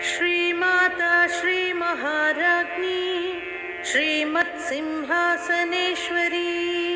श्रीमाता श्रीमहाराज्ञी श्रीमत्सिंहासनेश्वरी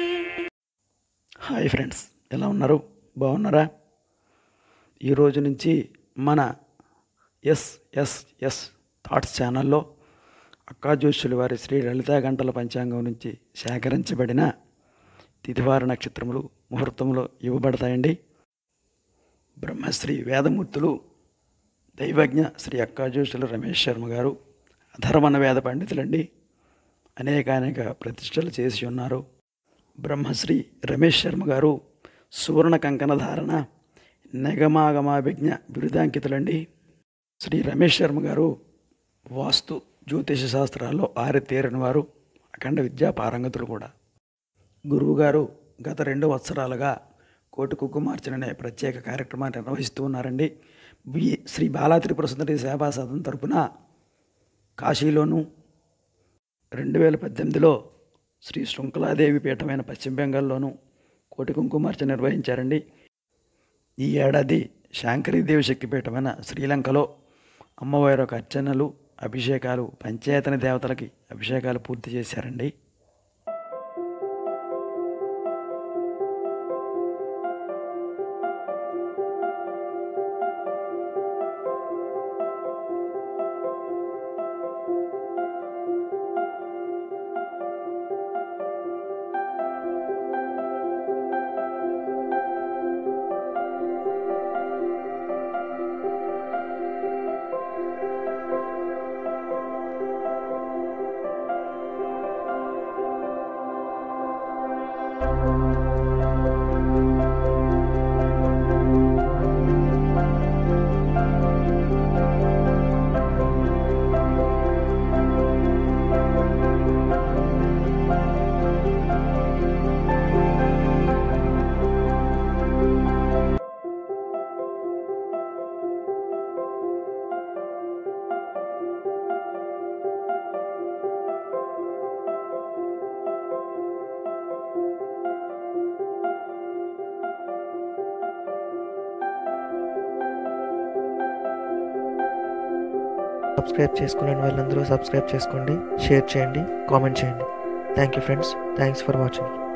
hi friends ఎలా ఉన్నారు బాగున్నారా ఈరోజు నుంచి మన ఎస్ఎస్ఎస్ థాట్స్ ఛానల్లో అక్కా జోషుల వారి శ్రీ లలితా గంటల పంచాంగం నుంచి సేకరించబడిన తిథివార నక్షత్రములు ముహూర్తములు ఇవ్వబడతాయండి బ్రహ్మశ్రీ వేదమూర్తులు దైవజ్ఞ శ్రీ అక్కా జోషుల రమేష్ శర్మ గారు అధర్వణ వేద పండితులండి అనేక అనేక ప్రతిష్టలు చేసి ఉన్నారు బ్రహ్మశ్రీ రమేష్ శర్మ గారు సువర్ణ కంకణ ధారణ నిగమాగమాభిజ్ఞ బిరుదాంకితులండి శ్రీ రమేష్ శర్మ గారు వాస్తు జ్యోతిష శాస్త్రాల్లో ఆరితేరిన వారు అఖండ విద్యా పారంగతులు కూడా గురువుగారు గత రెండు వత్సరాలుగా కోటి కుక్కుమార్చన అనే ప్రత్యేక కార్యక్రమాన్ని నిర్వహిస్తూ ఉన్నారండి బి- శ్రీ బాలా త్రిపుర సుందరి సేవా సదన్ తరపున కాశీలోను రెండు వేల పద్దెనిమిదిలో శ్రీ శృంఖలాదేవి పీఠమైన పశ్చిమ బెంగాల్లోనూ కోటి కుంకుమార్చన నిర్వహించారండి ఈ ఏడాది శాంకరీదేవి శక్తిపీఠమైన శ్రీలంకలో అమ్మవారి యొక్క అర్చనలు అభిషేకాలు పంచాయతన దేవతలకి అభిషేకాలు పూర్తి చేశారండి సబ్స్క్రైబ్ చేసుకునే వాళ్ళందరూ సబ్స్క్రైబ్ చేసుకోండి షేర్ చేయండి కామెంట్ చేయండి thank you friends thanks for watching